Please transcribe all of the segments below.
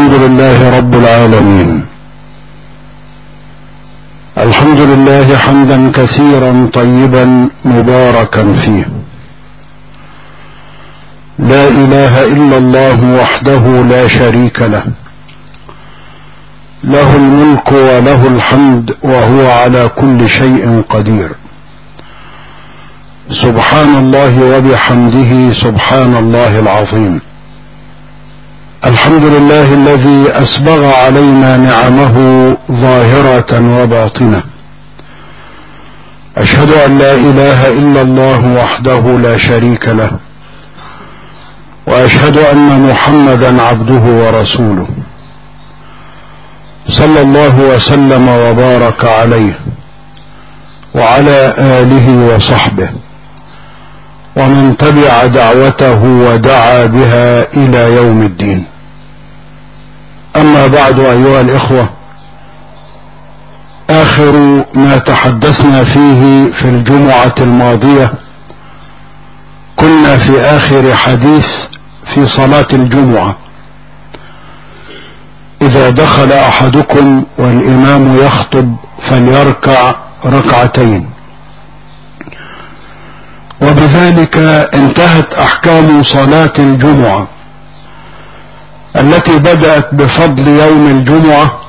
الحمد لله رب العالمين الحمد لله حمدا كثيرا طيبا مباركا فيه لا اله الا الله وحده لا شريك له له الملك وله الحمد وهو على كل شيء قدير سبحان الله وبحمده سبحان الله العظيم الحمد لله الذي اسبغ علينا نعمه ظاهره وباطنه اشهد ان لا اله الا الله وحده لا شريك له واشهد ان محمدا عبده ورسوله صلى الله وسلم وبارك عليه وعلى اله وصحبه ومن تبع دعوته ودعا بها الى يوم الدين اما بعد ايها الاخوه اخر ما تحدثنا فيه في الجمعه الماضيه كنا في اخر حديث في صلاه الجمعه اذا دخل احدكم والامام يخطب فليركع ركعتين وبذلك انتهت احكام صلاة الجمعة التي بدأت بفضل يوم الجمعة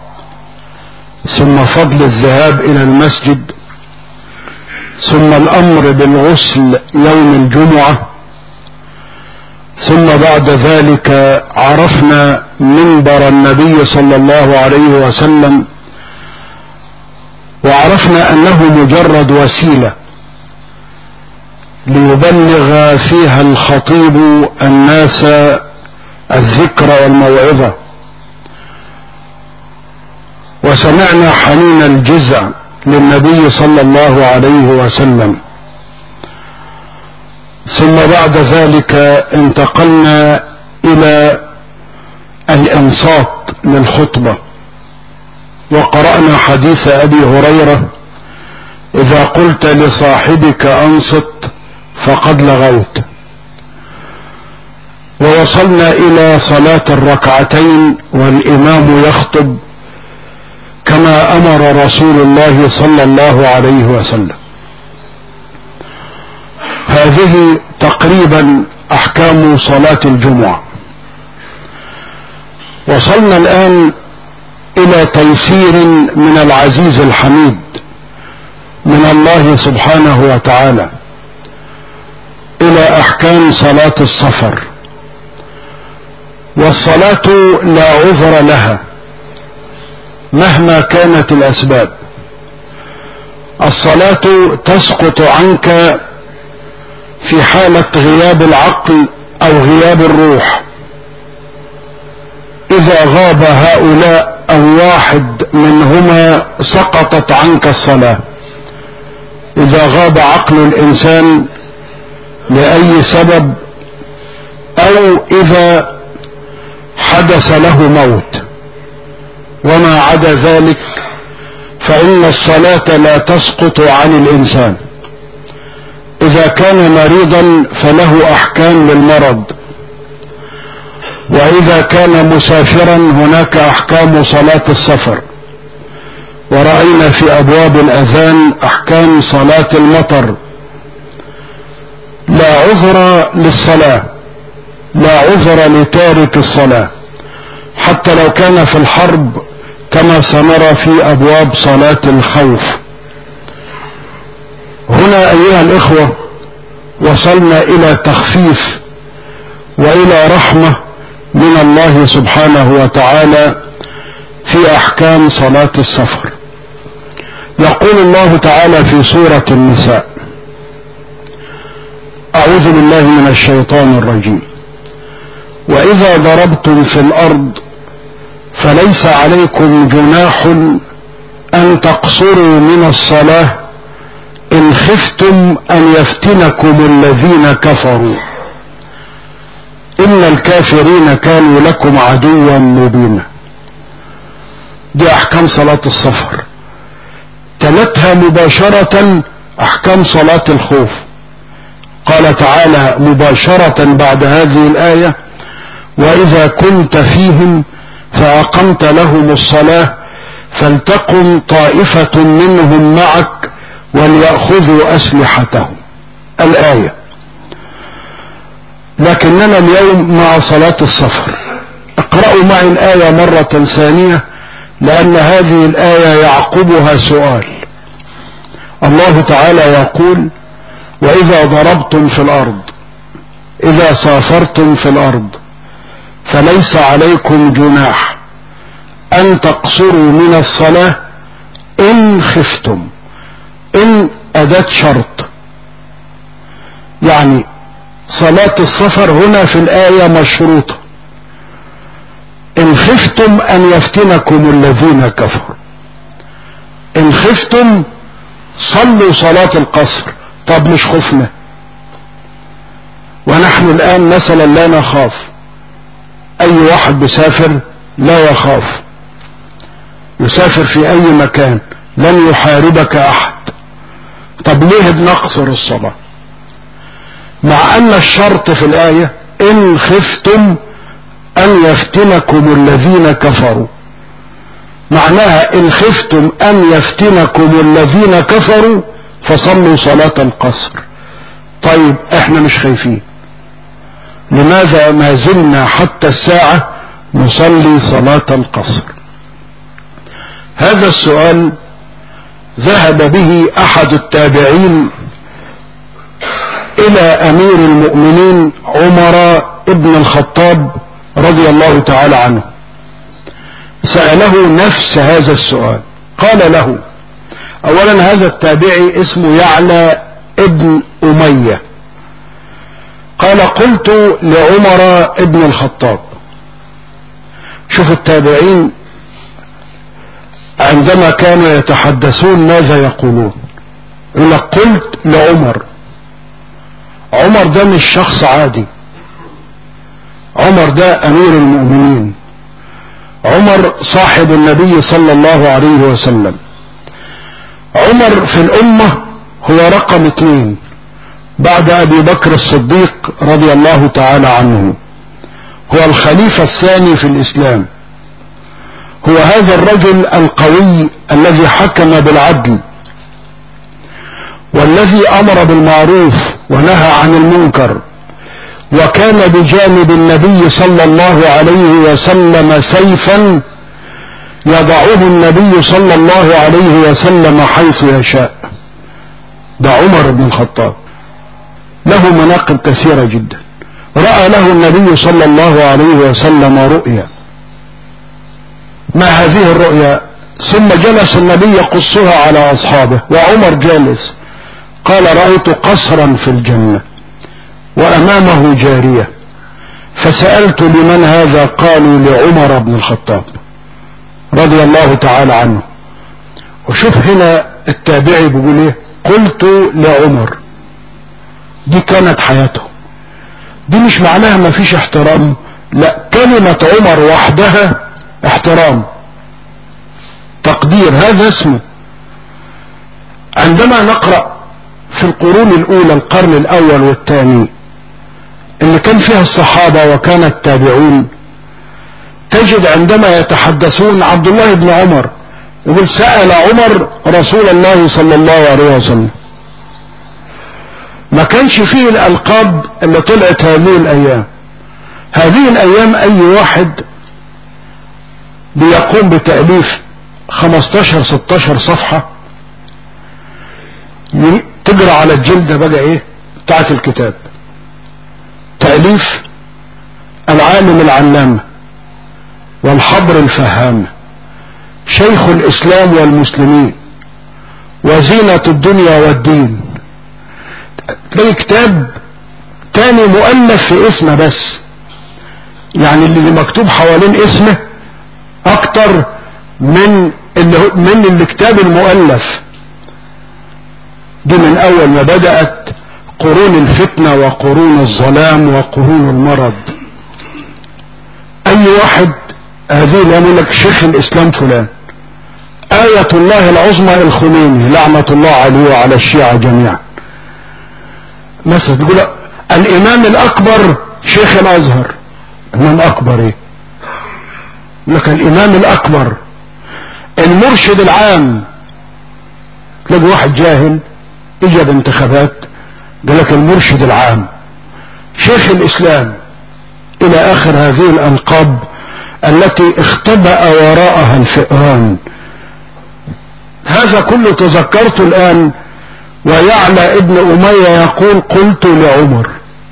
ثم فضل الذهاب الى المسجد ثم الامر بالغسل يوم الجمعة ثم بعد ذلك عرفنا منبر النبي صلى الله عليه وسلم وعرفنا انه مجرد وسيله ليبلغ فيها الخطيب الناس الذكر والموعظة وسمعنا حنين الجزع للنبي صلى الله عليه وسلم ثم بعد ذلك انتقلنا الى الانصات للخطبة وقرأنا حديث ابي هريرة اذا قلت لصاحبك انصت فقد لغوت ووصلنا الى صلاة الركعتين والامام يخطب كما امر رسول الله صلى الله عليه وسلم هذه تقريبا احكام صلاة الجمعة وصلنا الان الى تيسير من العزيز الحميد من الله سبحانه وتعالى الى احكام صلاة السفر والصلاة لا عذر لها مهما كانت الاسباب الصلاة تسقط عنك في حالة غياب العقل او غياب الروح اذا غاب هؤلاء او واحد منهما سقطت عنك الصلاة اذا غاب عقل الانسان لأي سبب أو إذا حدث له موت وما عدا ذلك فإن الصلاة لا تسقط عن الإنسان إذا كان مريضا فله أحكام للمرض وإذا كان مسافرا هناك أحكام صلاة السفر ورأينا في أبواب الأذان أحكام صلاة المطر لا عذر للصلاة لا عذر لتارك الصلاة حتى لو كان في الحرب كما سنرى في ابواب صلاة الخوف هنا ايها الاخوة وصلنا الى تخفيف والى رحمة من الله سبحانه وتعالى في احكام صلاة السفر يقول الله تعالى في سورة النساء أعوذ بالله من الشيطان الرجيم وإذا ضربتم في الأرض فليس عليكم جناح أن تقصروا من الصلاة إن خفتم أن يفتنكم الذين كفروا إن الكافرين كانوا لكم عدوا مبينا دي أحكام صلاة السفر تلتها مباشرة أحكام صلاة الخوف قال تعالى مباشرة بعد هذه الآية وإذا كنت فيهم فأقمت لهم الصلاة فلتقم طائفة منهم معك وليأخذوا أسلحتهم الآية لكننا اليوم مع صلاة السفر اقرأوا معي الآية مرة ثانية لأن هذه الآية يعقبها سؤال الله تعالى يقول وإذا ضربتم في الأرض إذا سافرتم في الأرض فليس عليكم جناح أن تقصروا من الصلاة إن خفتم إن أداة شرط يعني صلاة السفر هنا في الآية مشروطة إن خفتم أن يفتنكم الذين كفروا إن خفتم صلوا صلاة القصر طب مش خفنا ونحن الآن مثلا لا نخاف أي واحد بيسافر لا يخاف يسافر في أي مكان لن يحاربك أحد طب ليه بنقصر الصلاة مع أن الشرط في الآية إن خفتم أن يفتنكم الذين كفروا معناها إن خفتم أن يفتنكم الذين كفروا فصلوا صلاة القصر طيب احنا مش خايفين لماذا ما زلنا حتى الساعة نصلي صلاة القصر هذا السؤال ذهب به أحد التابعين إلى أمير المؤمنين عمر ابن الخطاب رضي الله تعالى عنه سأله نفس هذا السؤال قال له اولا هذا التابعي اسمه يعلى ابن امية قال قلت لعمر ابن الخطاب شوف التابعين عندما كانوا يتحدثون ماذا يقولون يقول لك قلت لعمر عمر ده مش شخص عادي عمر ده امير المؤمنين عمر صاحب النبي صلى الله عليه وسلم عمر في الامة هو رقم اثنين بعد ابي بكر الصديق رضي الله تعالى عنه هو الخليفة الثاني في الاسلام هو هذا الرجل القوي الذي حكم بالعدل والذي امر بالمعروف ونهى عن المنكر وكان بجانب النبي صلى الله عليه وسلم سيفا يضعه النبي صلى الله عليه وسلم حيث يشاء ده عمر بن الخطاب له مناقب كثيرة جدا رأى له النبي صلى الله عليه وسلم رؤيا ما هذه الرؤيا ثم جلس النبي يقصها على أصحابه وعمر جالس قال رأيت قصرا في الجنة وأمامه جارية فسألت لمن هذا قالوا لعمر بن الخطاب رضي الله تعالى عنه وشوف هنا التابعي بيقول ايه قلت لعمر دي كانت حياته دي مش معناها ما فيش احترام لا كلمة عمر وحدها احترام تقدير هذا اسمه عندما نقرأ في القرون الاولى القرن الاول والثاني اللي كان فيها الصحابة وكان التابعون تجد عندما يتحدثون عبد الله بن عمر يقول سأل عمر رسول الله صلى الله عليه وسلم ما كانش فيه الألقاب اللي طلعت هذه الأيام هذه الأيام أي واحد بيقوم بتأليف 15 16 صفحة تجرى على الجلدة بقى ايه بتاعت الكتاب تأليف العالم العلامة والحبر الفهام شيخ الإسلام والمسلمين وزينة الدنيا والدين تلاقي كتاب تاني مؤلف في اسمه بس يعني اللي مكتوب حوالين اسمه اكتر من اللي من الكتاب المؤلف دي من اول ما بدأت قرون الفتنة وقرون الظلام وقرون المرض اي واحد هذه اللي يقول لك شيخ الاسلام فلان آية الله العظمى الخميني لعنة الله عليه وعلى الشيعة جميعا مثلا تقول الامام الاكبر شيخ الازهر امام اكبر ايه لك الامام الاكبر المرشد العام تلاقي واحد جاهل اجى بانتخابات قال لك المرشد العام شيخ الاسلام الى اخر هذه الالقاب التي اختبأ وراءها الفئران هذا كله تذكرت الان ويعلى ابن امية يقول قلت لعمر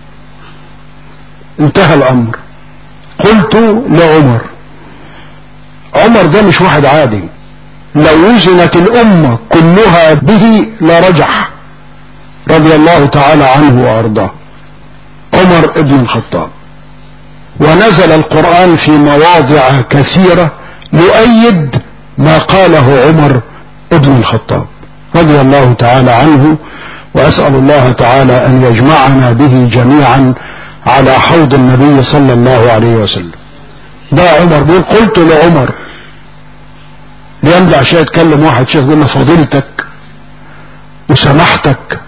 انتهى الامر قلت لعمر عمر ده مش واحد عادي لو وزنت الامة كلها به لرجح رضي الله تعالى عنه وارضاه عمر ابن الخطاب ونزل القرآن في مواضع كثيرة يؤيد ما قاله عمر ابن الخطاب رضي الله تعالى عنه وأسأل الله تعالى أن يجمعنا به جميعا على حوض النبي صلى الله عليه وسلم ده عمر بيقول قلت لعمر ليمدع شيء يتكلم واحد شيخ يقول له فضيلتك وسمحتك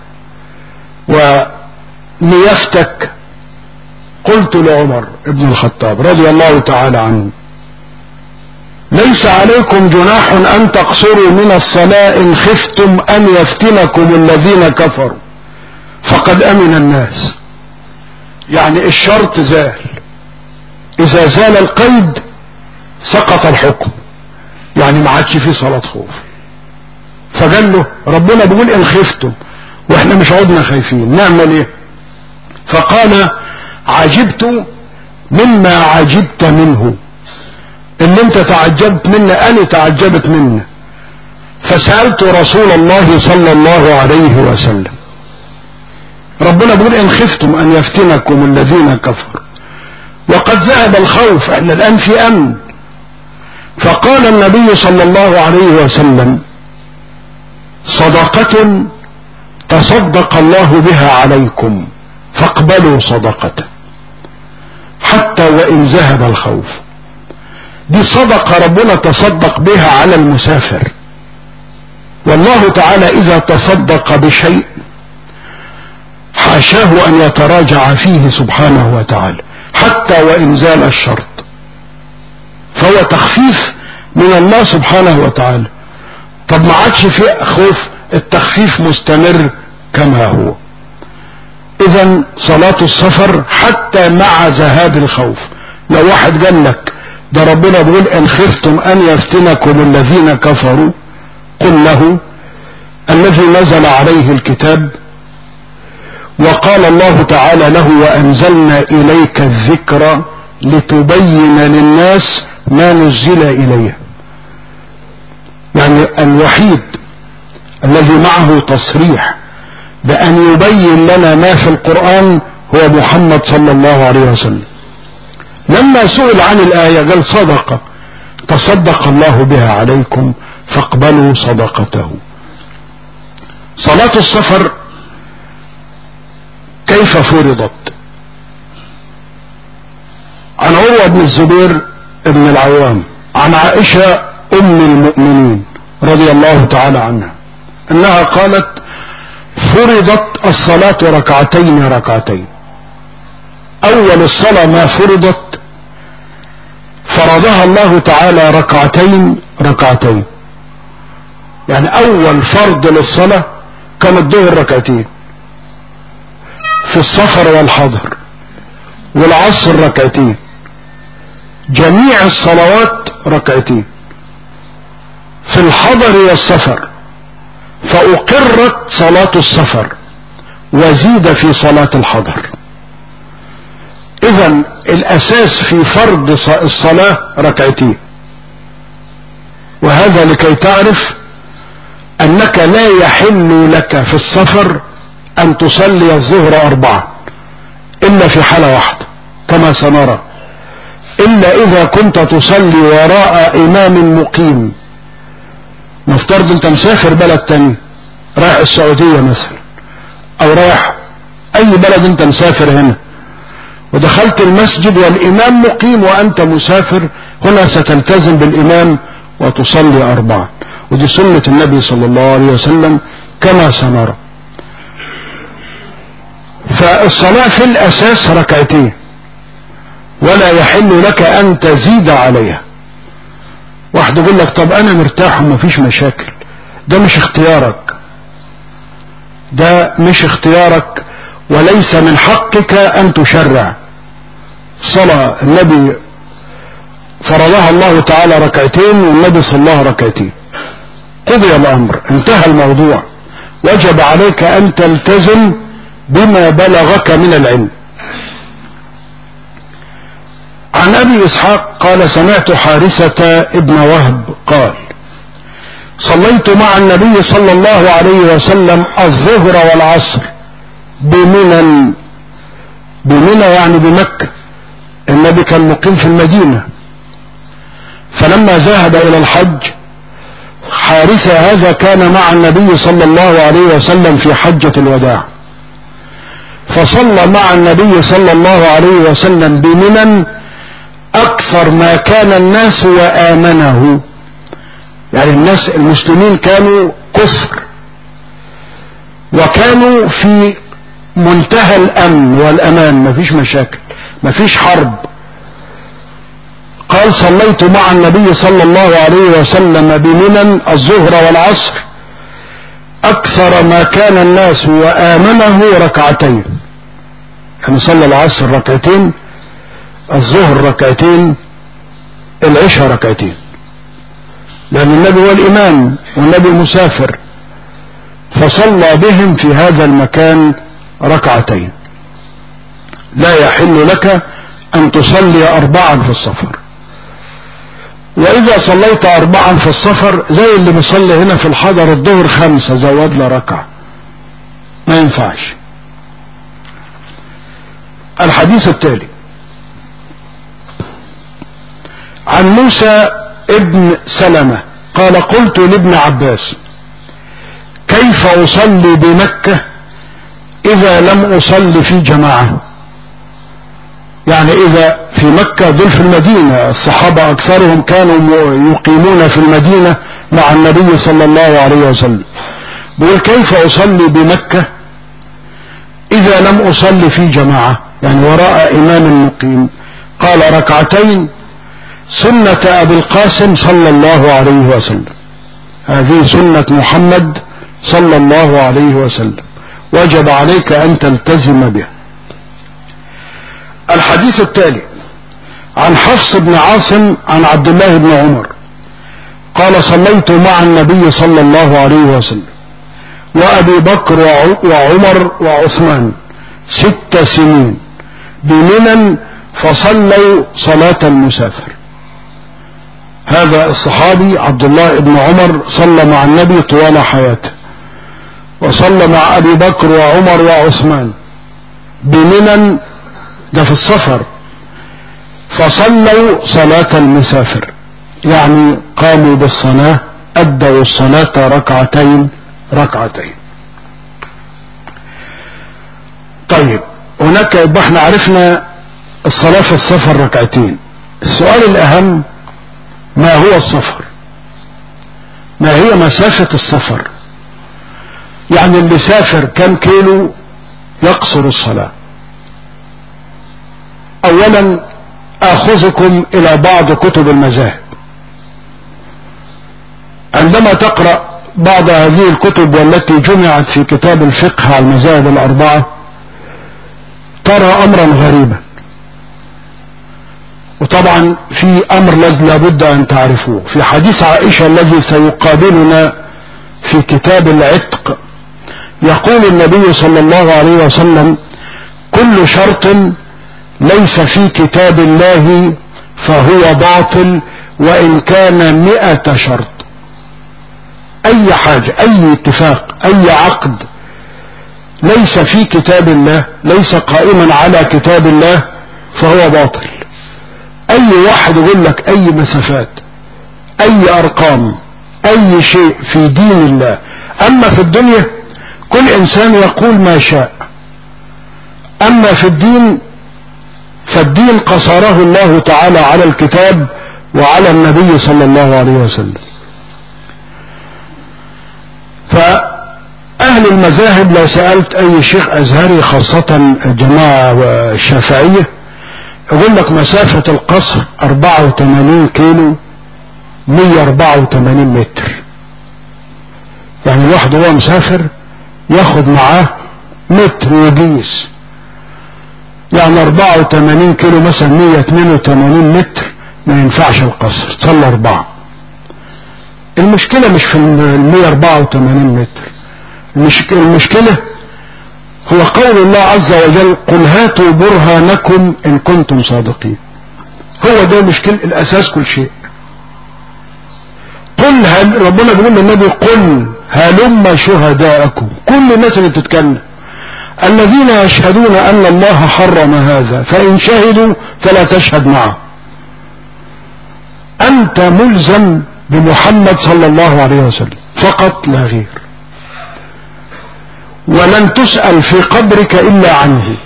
ونيفتك قلت لعمر ابن الخطاب رضي الله تعالى عنه ليس عليكم جناح ان تقصروا من الصلاة ان خفتم ان يفتنكم الذين كفروا فقد امن الناس يعني الشرط زال اذا زال القيد سقط الحكم يعني ما عادش فيه صلاة خوف فقال له ربنا بيقول ان خفتم واحنا مش عدنا خايفين نعمل ايه فقال عجبت مما عجبت منه اللي انت تعجبت منه انا تعجبت منه فسألت رسول الله صلى الله عليه وسلم ربنا بيقول ان خفتم ان يفتنكم الذين كفروا وقد ذهب الخوف احنا الان في امن فقال النبي صلى الله عليه وسلم صدقة تصدق الله بها عليكم فاقبلوا صدقته حتى وإن ذهب الخوف دي صدقة ربنا تصدق بها على المسافر والله تعالى إذا تصدق بشيء حاشاه أن يتراجع فيه سبحانه وتعالى حتى وإن زال الشرط فهو تخفيف من الله سبحانه وتعالى طب ما عادش في خوف التخفيف مستمر كما هو اذا صلاة السفر حتى مع ذهاب الخوف لو واحد قال لك ده ربنا بيقول ان خفتم ان يفتنكم الذين كفروا قل له الذي نزل عليه الكتاب وقال الله تعالى له وانزلنا اليك الذكر لتبين للناس ما نزل اليه يعني الوحيد الذي معه تصريح بأن يبين لنا ما في القرآن هو محمد صلى الله عليه وسلم لما سئل عن الآية قال صدقة تصدق الله بها عليكم فاقبلوا صدقته صلاة السفر كيف فرضت عن عروة بن الزبير بن العوام عن عائشة أم المؤمنين رضي الله تعالى عنها انها قالت فرضت الصلاة ركعتين ركعتين اول الصلاة ما فرضت فرضها الله تعالى ركعتين ركعتين يعني اول فرض للصلاة كان الظهر ركعتين في السفر والحضر والعصر ركعتين جميع الصلوات ركعتين في الحضر والسفر فأقرت صلاة السفر وزيد في صلاة الحضر إذا الأساس في فرض الصلاة ركعتين وهذا لكي تعرف أنك لا يحل لك في السفر أن تصلي الظهر أربعة إلا في حالة واحدة كما سنرى إلا إذا كنت تصلي وراء إمام مقيم نفترض انت مسافر بلد تاني رايح السعودية مثلا او رايح اي بلد انت مسافر هنا ودخلت المسجد والامام مقيم وانت مسافر هنا ستلتزم بالامام وتصلي اربعا ودي سنة النبي صلى الله عليه وسلم كما سنرى فالصلاة في الاساس ركعتين ولا يحل لك ان تزيد عليها واحد يقول لك طب انا مرتاح ومفيش مشاكل ده مش اختيارك ده مش اختيارك وليس من حقك ان تشرع صلاة النبي فرضها الله تعالى ركعتين والنبي صلاها ركعتين قضي الامر انتهى الموضوع وجب عليك ان تلتزم بما بلغك من العلم عن ابي اسحاق قال سمعت حارثة ابن وهب قال صليت مع النبي صلى الله عليه وسلم الظهر والعصر بمنى بمنى يعني بمكة النبي كان مقيم في المدينة فلما ذهب الى الحج حارثة هذا كان مع النبي صلى الله عليه وسلم في حجة الوداع فصلى مع النبي صلى الله عليه وسلم بمنى اكثر ما كان الناس وامنه يعني الناس المسلمين كانوا كثر وكانوا في منتهى الامن والامان مفيش مشاكل مفيش حرب قال صليت مع النبي صلى الله عليه وسلم بمنى الظهر والعصر اكثر ما كان الناس وامنه ركعتين يعني صلى العصر ركعتين الظهر ركعتين العشاء ركعتين لأن النبي هو الإمام والنبي مسافر فصلى بهم في هذا المكان ركعتين لا يحل لك أن تصلي أربعا في السفر وإذا صليت أربعا في السفر زي اللي بيصلي هنا في الحضر الظهر خمسة زود له ركعة ما ينفعش الحديث التالي عن موسى ابن سلمة قال قلت لابن عباس كيف أصلي بمكة إذا لم أصلي في جماعة يعني إذا في مكة دول في المدينة الصحابة أكثرهم كانوا يقيمون في المدينة مع النبي صلى الله عليه وسلم بيقول كيف أصلي بمكة إذا لم أصلي في جماعة يعني وراء إمام مقيم قال ركعتين سنة أبي القاسم صلى الله عليه وسلم هذه سنة محمد صلى الله عليه وسلم وجب عليك أن تلتزم بها الحديث التالي عن حفص بن عاصم عن عبد الله بن عمر قال صليت مع النبي صلى الله عليه وسلم وأبي بكر وعمر وعثمان ست سنين بمنى فصلوا صلاة المسافر هذا الصحابي عبد الله بن عمر صلى مع النبي طوال حياته وصلى مع ابي بكر وعمر وعثمان بمنى ده في السفر فصلوا صلاة المسافر يعني قاموا بالصلاة أدوا الصلاة ركعتين ركعتين طيب هناك يبقى احنا عرفنا الصلاة في السفر ركعتين السؤال الأهم ما هو السفر ما هي مسافة السفر يعني اللي سافر كم كيلو يقصر الصلاة اولا اخذكم الى بعض كتب المذاهب عندما تقرأ بعض هذه الكتب والتي جمعت في كتاب الفقه على المذاهب الاربعة ترى امرا غريبا وطبعا في امر لابد ان تعرفوه في حديث عائشة الذي سيقابلنا في كتاب العتق يقول النبي صلى الله عليه وسلم كل شرط ليس في كتاب الله فهو باطل وان كان مئة شرط اي حاجة اي اتفاق اي عقد ليس في كتاب الله ليس قائما على كتاب الله فهو باطل اي واحد يقول لك اي مسافات اي ارقام اي شيء في دين الله اما في الدنيا كل انسان يقول ما شاء اما في الدين فالدين قصره الله تعالى على الكتاب وعلى النبي صلى الله عليه وسلم فأهل المذاهب لو سألت أي شيخ أزهري خاصة الجماعة الشافعية يقول لك مسافة القصر 84 كيلو 184 متر يعني الواحد وهو مسافر ياخد معاه متر وقيس يعني 84 كيلو مثلا 182 متر ما ينفعش القصر تصلى أربعة المشكلة مش في ال 184 متر المشكلة هو قول الله عز وجل قل هاتوا برهانكم إن كنتم صادقين هو ده مشكلة الأساس كل شيء قل هل ربنا بيقول للنبي قل هلم شهداءكم كل الناس اللي بتتكلم الذين يشهدون أن الله حرم هذا فإن شهدوا فلا تشهد معه أنت ملزم بمحمد صلى الله عليه وسلم فقط لا غير ولن تسأل في قبرك إلا عنه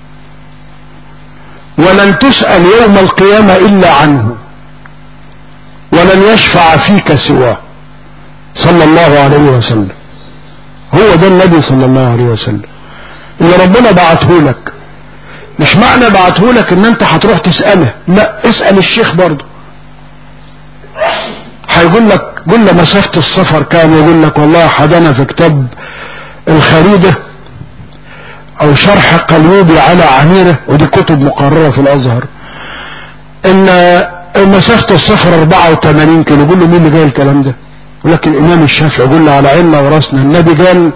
ولن تسأل يوم القيامة إلا عنه ولن يشفع فيك سواه صلى الله عليه وسلم هو ده النبي صلى الله عليه وسلم اللي ربنا بعته لك مش معنى بعته لك ان انت هتروح تسأله لا اسأل الشيخ برضه هيقول لك قول له مسافة السفر كام يقول لك والله حدنا في كتاب الخريدة او شرح قليوبي على عميرة ودي كتب مقررة في الازهر ان مسافة السفر 84 كيلو يقول له مين اللي قال الكلام ده يقول لك الامام الشافعي يقول له على عيننا وراسنا النبي قال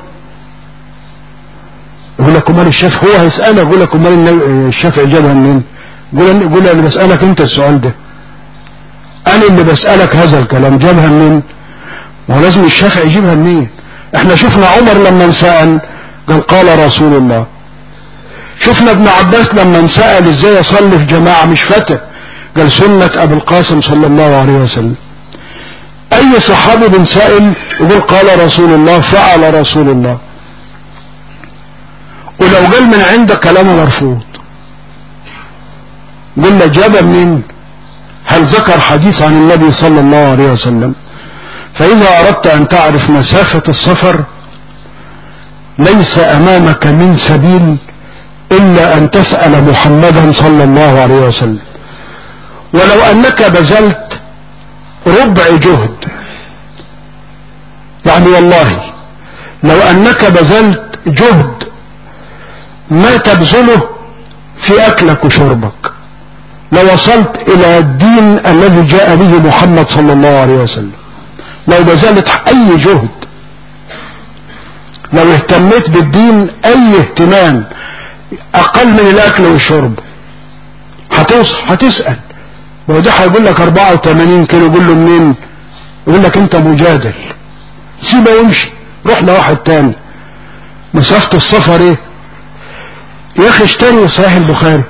يقول لك امال الشافعي هو هيسألك يقول لك امال الشافعي جابها منين يقول يقول انا بسألك انت السؤال ده انا اللي بسألك هذا الكلام جابها منين ما هو لازم الشافعي يجيبها منين احنا شفنا عمر لما انسأل قال قال رسول الله شفنا ابن عباس لما انسأل ازاي يصلي في جماعة مش فتى قال سنة ابو القاسم صلى الله عليه وسلم اي صحابي بنسأل يقول قال رسول الله فعل رسول الله ولو قال من عندك كلامه مرفوض قلنا جاب منين هل ذكر حديث عن النبي صلى الله عليه وسلم فإذا أردت أن تعرف مسافة السفر ليس أمامك من سبيل إلا أن تسأل محمدا صلى الله عليه وسلم ولو أنك بذلت ربع جهد يعني والله لو أنك بذلت جهد ما تبذله في أكلك وشربك لوصلت إلى الدين الذي جاء به محمد صلى الله عليه وسلم لو بذلت أي جهد لو اهتميت بالدين أي اهتمام أقل من الأكل والشرب هتوصل هتسأل وده هيقول لك 84 كيلو يقول له منين يقول لك انت مجادل سيبه يمشي روح لواحد تاني مسافة السفر ايه يا اخي اشتري صحيح البخاري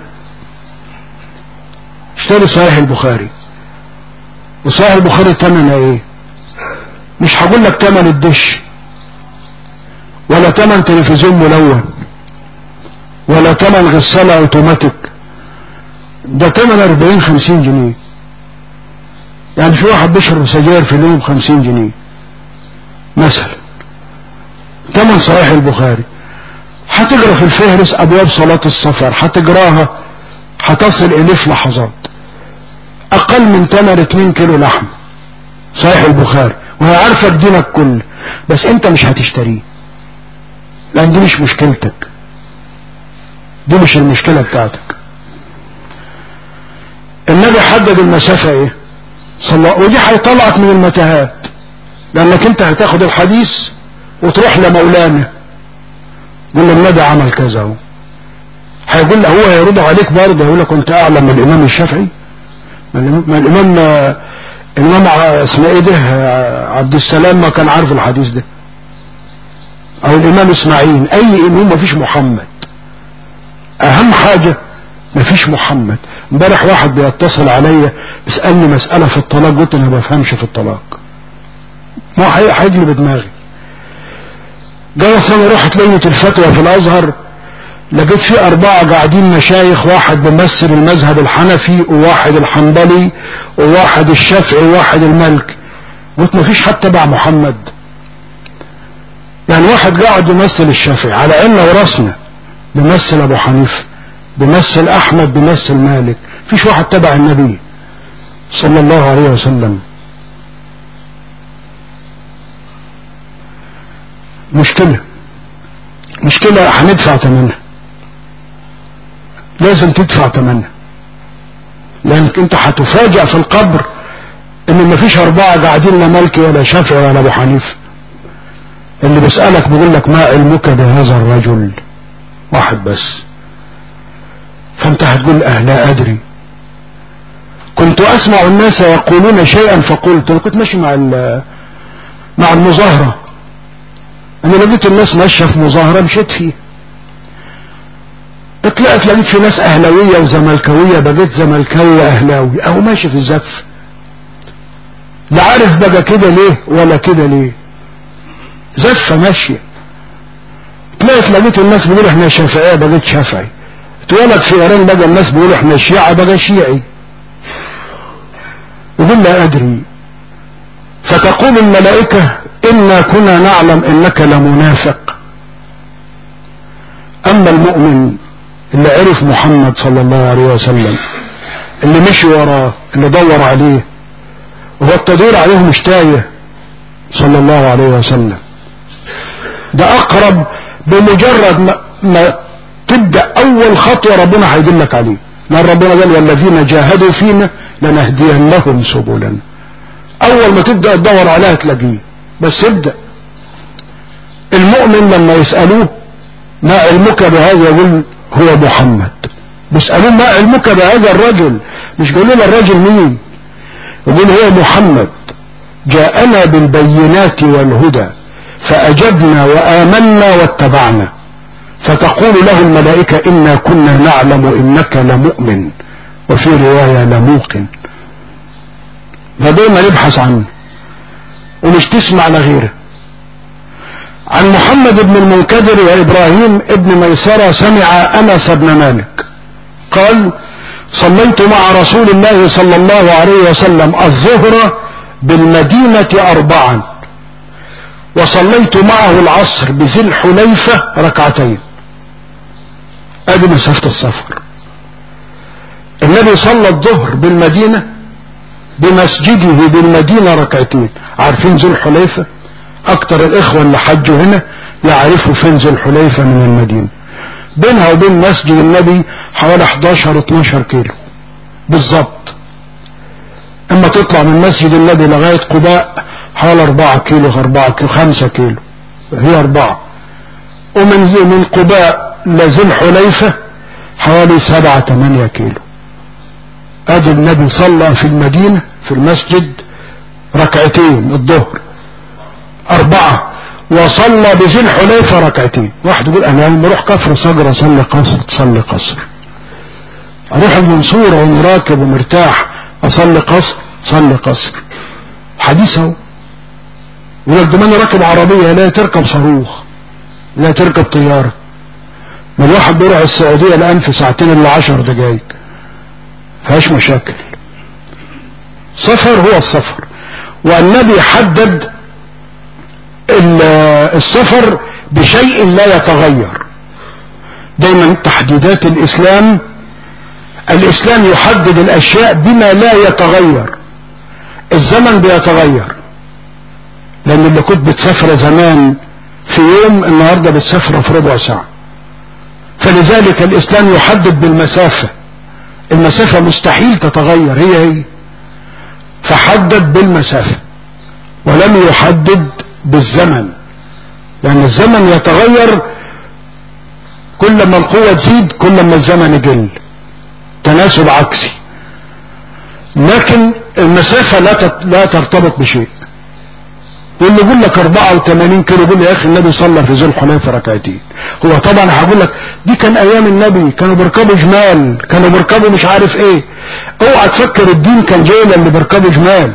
اشتري صحيح البخاري وصحيح البخاري تمنه ايه مش هقول لك تمن الدش ولا تمن تلفزيون ملون ولا تمن غسالة اوتوماتيك ده تمن 40 50 جنيه يعني في واحد بيشرب سجاير في اليوم 50 جنيه مثلا تمن صحيح البخاري هتقرا في الفهرس ابواب صلاة السفر هتقراها هتصل اليه في لحظات اقل من تمن 2 كيلو لحم صحيح البخاري وهي عارفة دينك كله بس انت مش هتشتريه لان دي مش مشكلتك دي مش المشكلة بتاعتك النبي حدد المسافة ايه صلى ودي هيطلعك من المتاهات لانك انت هتاخد الحديث وتروح لمولانا يقول له النبي عمل كذا اهو هيقول له هو هيرد عليك برضه يقول لك كنت اعلم من الامام الشافعي ما الامام الامام اسمه ايه ده عبد السلام ما كان عارف الحديث ده او الامام اسماعيل اي امام ما فيش محمد اهم حاجة ما فيش محمد امبارح واحد بيتصل عليا بيسألني مسألة في الطلاق قلت انا ما بفهمش في الطلاق ما هيجلي بدماغي جاي انا رحت لجنة الفتوى في الازهر لقيت في اربعة قاعدين مشايخ واحد بيمثل المذهب الحنفي وواحد الحنبلي وواحد الشافعي وواحد المالكي قلت ما فيش حد تبع محمد يعني واحد قاعد يمثل الشافعي على عيننا وراسنا بيمثل ابو حنيفه بيمثل احمد بيمثل مالك فيش واحد تبع النبي صلى الله عليه وسلم مشكلة مشكلة هندفع ثمنها لازم تدفع ثمنها لانك انت هتفاجأ في القبر ان مفيش اربعة قاعدين لا مالكي ولا شافعي ولا ابو حنيفه اللي بيسألك بيقول لك ما علمك بهذا الرجل واحد بس فانت هتقول اه لا ادري كنت اسمع الناس يقولون شيئا فقلت انا كنت ماشي مع مع المظاهرة انا لقيت الناس ماشية في مظاهرة مشيت فيه طلعت لقيت في ناس اهلاوية وزملكاوية بقيت زملكاوي اهلاوي اهو ماشي في الزف لا عارف بقى كده ليه ولا كده ليه زفة ماشية طلعت لقيت الناس بيقولوا احنا شافعية بقيت شافعي اتولد في ايران بقى الناس بيقولوا احنا شيعة بقى شيعي يقول لا ادري فتقول الملائكة انا كنا نعلم انك لمنافق اما المؤمن اللي عرف محمد صلى الله عليه وسلم اللي مشي وراه اللي دور عليه وهو التدور عليه مش تايه صلى الله عليه وسلم ده اقرب بمجرد ما, ما تبدأ اول خطوة ربنا هيدلك عليه لان ربنا قال والذين جاهدوا فينا لنهدينهم سبلا اول ما تبدأ تدور عليها تلاقيه بس ابدأ المؤمن لما يسألوه ما علمك بهذا يقول هو محمد بيسألوه ما علمك بهذا الرجل مش قالوا له الرجل مين يقول هو محمد جاءنا بالبينات والهدى فأجبنا وآمنا واتبعنا فتقول له الملائكة إنا كنا نعلم إنك لمؤمن وفي رواية لموقن فدايما نبحث عنه ومش تسمع لغيره عن محمد بن المنكدر وإبراهيم ابن ميسرة سمع أنس بن مالك قال صليت مع رسول الله صلى الله عليه وسلم الظهر بالمدينة أربعا وصليت معه العصر بذي الحليفة ركعتين ادي مسافة السفر النبي صلى الظهر بالمدينة بمسجده بالمدينة ركعتين عارفين ذو الحليفة اكتر الاخوة اللي حجوا هنا يعرفوا فين ذو الحليفة من المدينة بينها وبين مسجد النبي حوالي 11 12 كيلو بالظبط اما تطلع من مسجد النبي لغاية قباء حوالي 4 كيلو 4 كيلو 5 كيلو هي 4 ومن من قباء لذي الحليفة حوالي 7 8 كيلو ادي النبي صلى في المدينة في المسجد ركعتين الظهر اربعة وصلى بذي الحليفة ركعتين واحد يقول انا لما اروح كفر صقر اصلي قصر تصلي قصر اروح المنصورة وانا راكب ومرتاح اصلي قصر صلي قصر حديث اهو يقول لك ده راكب عربية لا تركب صاروخ لا تركب طيارة ما الواحد بيروح السعودية الان في ساعتين الا عشر دقايق فيهاش مشاكل صفر هو السفر والنبي حدد السفر بشيء لا يتغير دايما تحديدات الاسلام الاسلام يحدد الاشياء بما لا يتغير الزمن بيتغير لان اللي كنت بتسافر زمان في يوم النهاردة بتسافر في ربع ساعة فلذلك الاسلام يحدد بالمسافة المسافة مستحيل تتغير هي هي فحدد بالمسافة ولم يحدد بالزمن لأن الزمن يتغير كل ما القوة تزيد كل ما الزمن يقل تناسب عكسي لكن المسافة لا لا ترتبط بشيء واللي يقول لك 84 كيلو يقول لي يا اخي النبي صلى في ذو الحليفه ركعتين هو طبعا هقول لك دي كان ايام النبي كانوا بيركبوا جمال كانوا بيركبوا مش عارف ايه اوعى تفكر الدين كان جاي للي بيركبوا جمال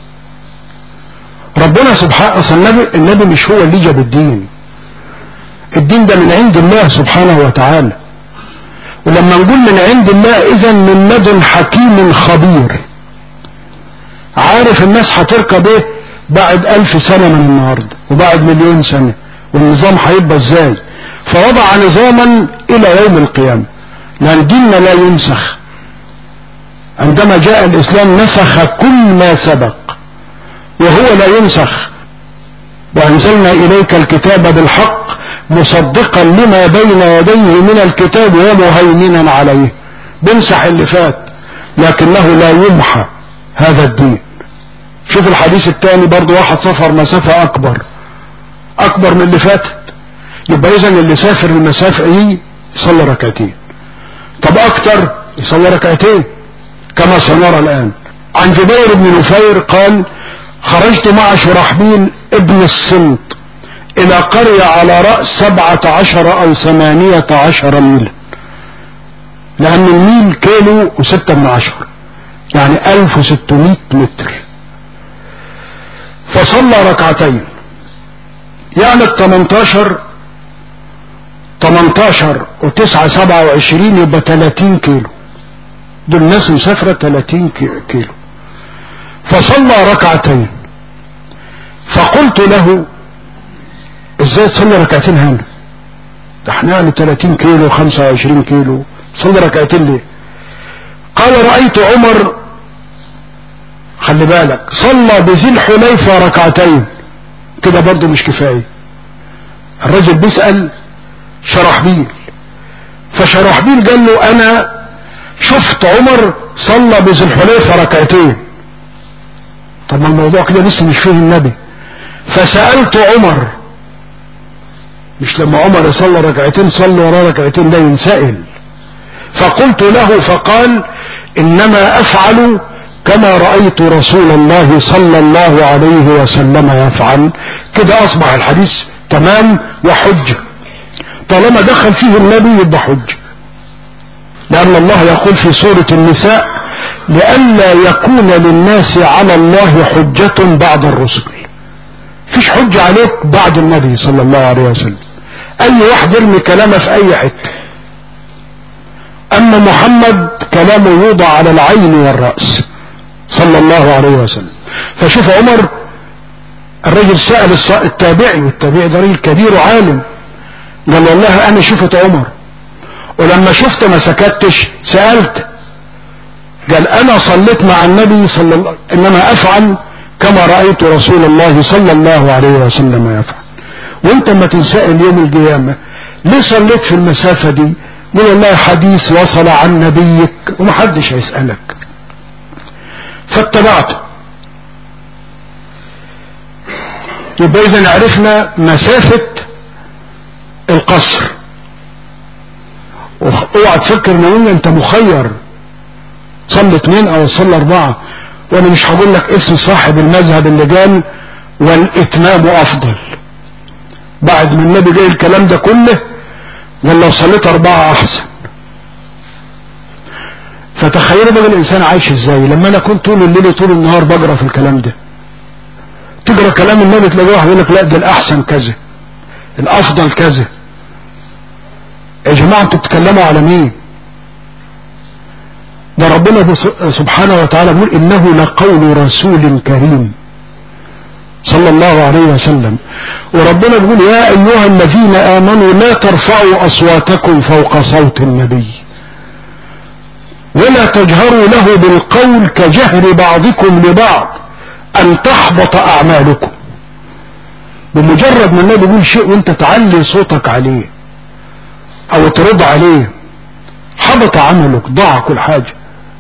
ربنا سبحانه اصل النبي النبي مش هو اللي جاب الدين الدين ده من عند الله سبحانه وتعالى ولما نقول من عند الله اذا من لدن حكيم خبير عارف الناس هتركب ايه بعد الف سنة من النهاردة وبعد مليون سنة والنظام هيبقى ازاي فوضع نظاما الى يوم القيامة لان ديننا لا ينسخ عندما جاء الاسلام نسخ كل ما سبق وهو لا ينسخ وأنزلنا إليك الكتاب بالحق مصدقا لما بين يديه من الكتاب ومهيمنا عليه بنسح اللي فات لكنه لا يمحى هذا الدين شوف الحديث الثاني برضو واحد سفر مسافة أكبر أكبر من اللي فاتت يبقى إذا اللي سافر المسافة دي يصلي ركعتين طب أكتر يصلي ركعتين كما سنرى الآن عن جبير بن نفير قال خرجت مع شرحبيل ابن السنط الى قرية على رأس سبعة عشر او ثمانية عشر ميلا لان الميل كيلو وستة من عشر يعني الف وستمائة متر فصلى ركعتين يعني التمنتاشر تمنتاشر وتسعة سبعة وعشرين يبقى تلاتين كيلو دول ناس مسافرة تلاتين كيلو فصلى ركعتين فقلت له ازاي تصلي ركعتين هنا ده احنا يعني 30 كيلو 25 كيلو صلي ركعتين ليه قال رأيت عمر خلي بالك صلى بذي الحليفة ركعتين كده برضه مش كفاية الرجل بيسأل شرحبيل فشرحبيل قال له انا شفت عمر صلى بذي الحليفة ركعتين طب ما الموضوع كده لسه مش فيه النبي فسألت عمر مش لما عمر يصلى ركعتين صلى وراه ركعتين ده ينسأل فقلت له فقال انما افعل كما رأيت رسول الله صلى الله عليه وسلم يفعل كده اصبح الحديث تمام وحجة طالما دخل فيه النبي يبقى حجة لأن الله يقول في سورة النساء لئلا يكون للناس على الله حجة بعد الرسل فيش حجة عليك بعد النبي صلى الله عليه وسلم اي واحد يرمي كلامه في اي حتة اما محمد كلامه يوضع على العين والرأس صلى الله عليه وسلم فشوف عمر الرجل سأل التابعي والتابعي ده راجل كبير وعالم قال والله انا شفت عمر ولما شفت ما سكتش سألت قال انا صليت مع النبي صلى الله انما افعل كما رأيت رسول الله صلى الله عليه وسلم يفعل وانت ما تنسأل يوم القيامة ليه صليت في المسافة دي قول والله حديث وصل عن نبيك ومحدش هيسألك فاتبعته يبقى اذا عرفنا مسافة القصر اوعى تفكر ان انت مخير صلي اثنين او صلي اربعة وانا مش هقول لك اسم صاحب المذهب اللي قال والاتمام افضل بعد ما النبي جاي الكلام ده كله قال لو صليت اربعة احسن فتخيلوا بقى الانسان عايش ازاي لما انا كنت طول الليل طول النهار بقرا في الكلام ده تقرا كلام النبي تلاقي واحد يقول لك لا ده الاحسن كذا الافضل كذا يا جماعه انتوا بتتكلموا على مين ده ربنا سبحانه وتعالى بيقول انه لقول رسول كريم صلى الله عليه وسلم وربنا بيقول يا ايها الذين امنوا لا ترفعوا اصواتكم فوق صوت النبي ولا تجهروا له بالقول كجهر بعضكم لبعض ان تحبط اعمالكم بمجرد ما النبي يقول شيء وانت تعلي صوتك عليه او ترد عليه حبط عملك ضاع كل حاجة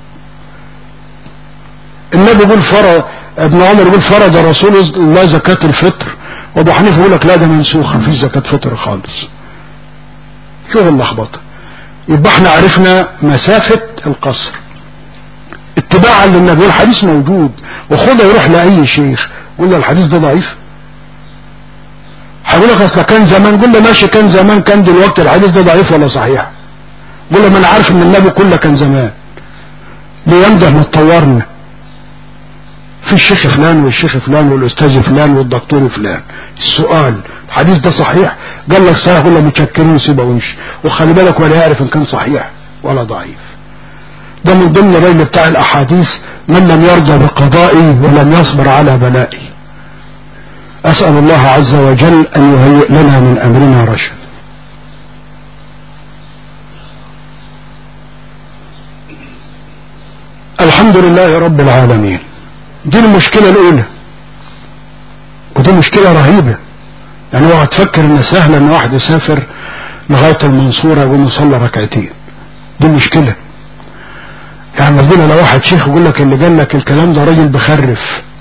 النبي يقول فرض ابن عمر يقول فرض رسول الله زكاة الفطر وابو حنيفه يقول لك لا ده منسوخة في زكاة فطر خالص شوف اللخبطة يبقى احنا عرفنا مسافة القصر اتباعا للنبي والحديث موجود وخده يروح لأي شيخ يقول له الحديث ده ضعيف هيقول لك اصل كان زمان قول له ماشي كان زمان كان دلوقتي الحديث ده ضعيف ولا صحيح قول له ما انا عارف ان النبي كله كان زمان لينده ما اتطورنا في الشيخ فلان والشيخ فلان والاستاذ فلان والدكتور فلان السؤال الحديث ده صحيح قال لك صحيح ولا متشكرين وسيبه وامشي وخلي بالك ولا يعرف ان كان صحيح ولا ضعيف ده من ضمن الرجل بتاع الاحاديث من لم يرضى بقضائي ولم يصبر على بلائي اسال الله عز وجل ان يهيئ لنا من امرنا رشد الحمد لله رب العالمين دي المشكلة الأولى ودي دي مشكلة رهيبة يعني اوعى تفكر ان سهل ان واحد يسافر لغاية المنصورة يقوم يصلي ركعتين دي مشكلة يعني ربنا لو واحد شيخ يقول لك اللي قال لك الكلام ده راجل بخرف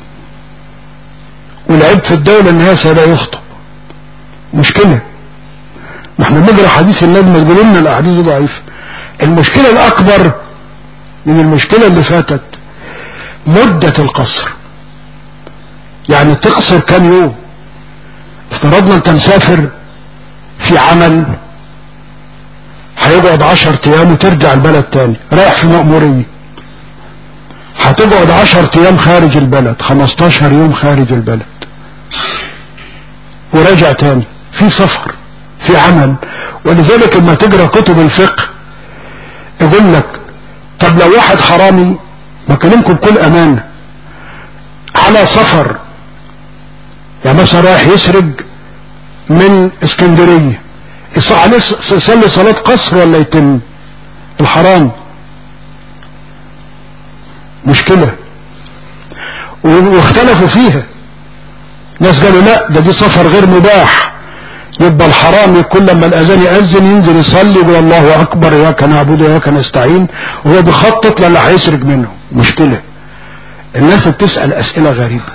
والعيب في الدولة ان هي لا يخطب مشكلة نحن بنقرا حديث النبي ما تقولوا لنا الاحاديث ضعيفة المشكلة الاكبر من المشكلة اللي فاتت مدة القصر يعني تقصر كم يوم افترضنا انت مسافر في عمل هيقعد عشر ايام وترجع البلد تاني رايح في مأمورية هتقعد عشر ايام خارج البلد خمستاشر يوم خارج البلد وراجع تاني في سفر في عمل ولذلك لما تقرا كتب الفقه يقول لك طب لو واحد حرامي بكلمكم بكل امانه على سفر يعني مثلا رايح يسرق من اسكندريه عليه يصلي صلاه قصر ولا يتم الحرام مشكله واختلفوا فيها ناس قالوا لا ده دي سفر غير مباح يبقى الحرام يكون لما الاذان يأذن ينزل يصلي يقول الله اكبر اياك نعبد واياك نستعين وهو بيخطط للي هيسرق منه مشكله الناس بتسأل اسئله غريبه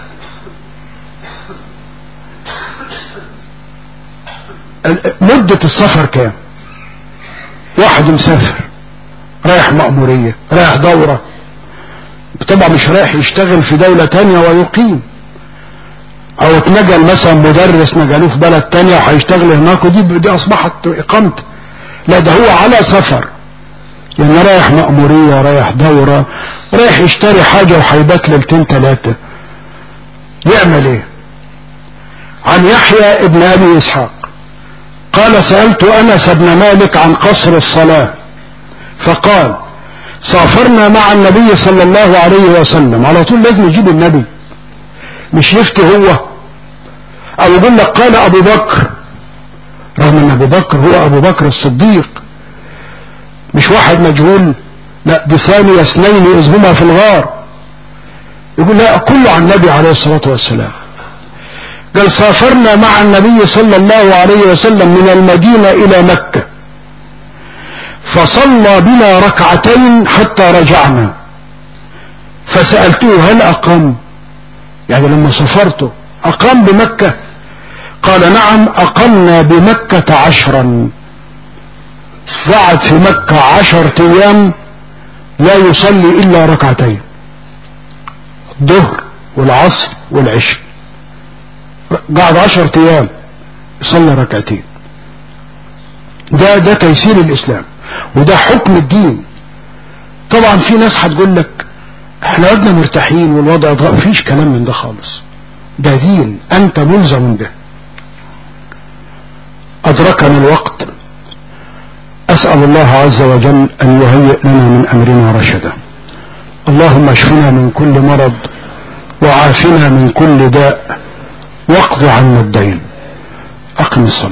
مدة السفر كام واحد مسافر رايح مأمورية رايح دورة طبعا مش رايح يشتغل في دولة تانية ويقيم او اتنقل مثلا مدرس نقلوه في بلد تانية وهيشتغل هناك ودي دي اصبحت اقامته لا ده هو على سفر يعني رايح مأمورية رايح دورة رايح يشتري حاجة وهيبات ليلتين ثلاثة يعمل ايه عن يحيى ابن ابي اسحاق قال سألت انس بن مالك عن قصر الصلاة فقال سافرنا مع النبي صلى الله عليه وسلم على طول لازم يجيب النبي مش يفتي هو او يقول لك قال ابو بكر رغم ان ابو بكر هو ابو بكر الصديق مش واحد مجهول لا دي ثاني اثنين اذ هما في الغار يقول لا كله عن النبي عليه الصلاة والسلام قال سافرنا مع النبي صلى الله عليه وسلم من المدينة الى مكة فصلى بنا ركعتين حتى رجعنا فسألته هل أقام يعني لما سافرته أقام بمكة قال نعم أقمنا بمكة عشرا قعد في مكة عشر أيام لا يصلي إلا ركعتين الظهر والعصر والعشاء قعد عشر أيام يصلي ركعتين ده ده تيسير الإسلام وده حكم الدين طبعا في ناس هتقول لك احنا قعدنا مرتاحين والوضع ضاق مفيش كلام من ده خالص ده دين انت ملزم به ادركنا الوقت اسأل الله عز وجل ان يهيئ لنا من امرنا رشدا اللهم اشفنا من كل مرض وعافنا من كل داء واقض عنا الدين اقم الصلاة